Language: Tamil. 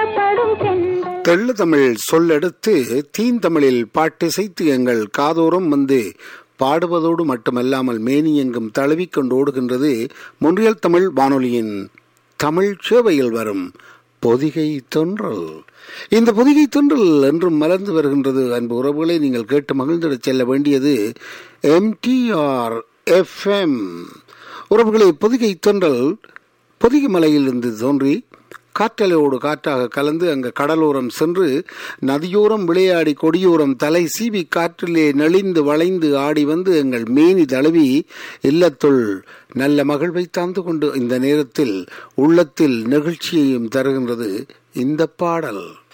புறப்படும் சென்ற தெள்ளு தமிழ் சொல்லெடுத்து தீந்தமிழில் பாட்டிசைத்து எங்கள் காதோரம் வந்து பாடுவதோடு மட்டுமல்லாமல் மேனியெங்கும் தழுவிக்கொண்டு ஓடுகின்றது மொன்றியல் தமிழ் வானொலியின் தமிழ் சேவையில் வரும் பொதிகை தொன்றல் இந்த பொதிகை தொன்றல் என்றும் மலர்ந்து வருகின்றது அன்பு உறவுகளை நீங்கள் கேட்டு மகிழ்ந்திடச் செல்ல வேண்டியது எம்டிஆர் எஃப்எம் உறவுகளை பொதிகை தொன்றல் பொதிகை மலையிலிருந்து தோன்றி காற்றலையோடு காற்றாக கலந்து அங்கு கடலோரம் சென்று நதியோரம் விளையாடி கொடியோரம் தலை சீவி காற்றிலே நெளிந்து வளைந்து ஆடி வந்து எங்கள் மேனி தழுவி இல்லத்துள் நல்ல மகிழ்வை தாந்து கொண்டு இந்த நேரத்தில் உள்ளத்தில் நெகிழ்ச்சியையும் தருகின்றது இந்த பாடல்